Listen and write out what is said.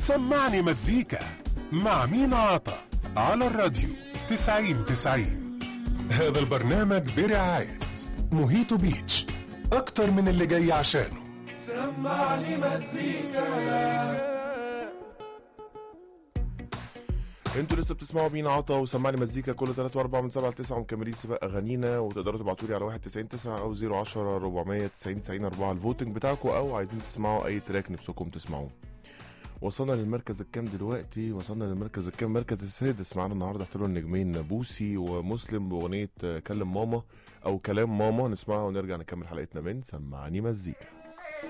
سمعني مزيكا مع مين عطا على الراديو تسعين تسعين هذا البرنامج برعاية موهيتو بيتش أكتر من اللي جاي عشانه سمعني مزيكا انتوا لسه بتسمعوا مين عطا وسمعني مزيكا كل 3 و4 من 7 ل 9 ومكملين سباق اغانينا وتقدروا تبعتوا لي على 1 90 9 او 010 490 90 4 الفوتنج بتاعكم او عايزين تسمعوا اي تراك نفسكم تسمعوه وصلنا للمركز الكام دلوقتي وصلنا للمركز الكام المركز السادس معانا النهارده احتلوا النجمين بوسي ومسلم باغنيه كلم ماما او كلام ماما نسمعها ونرجع نكمل حلقتنا من سمعني مزيكا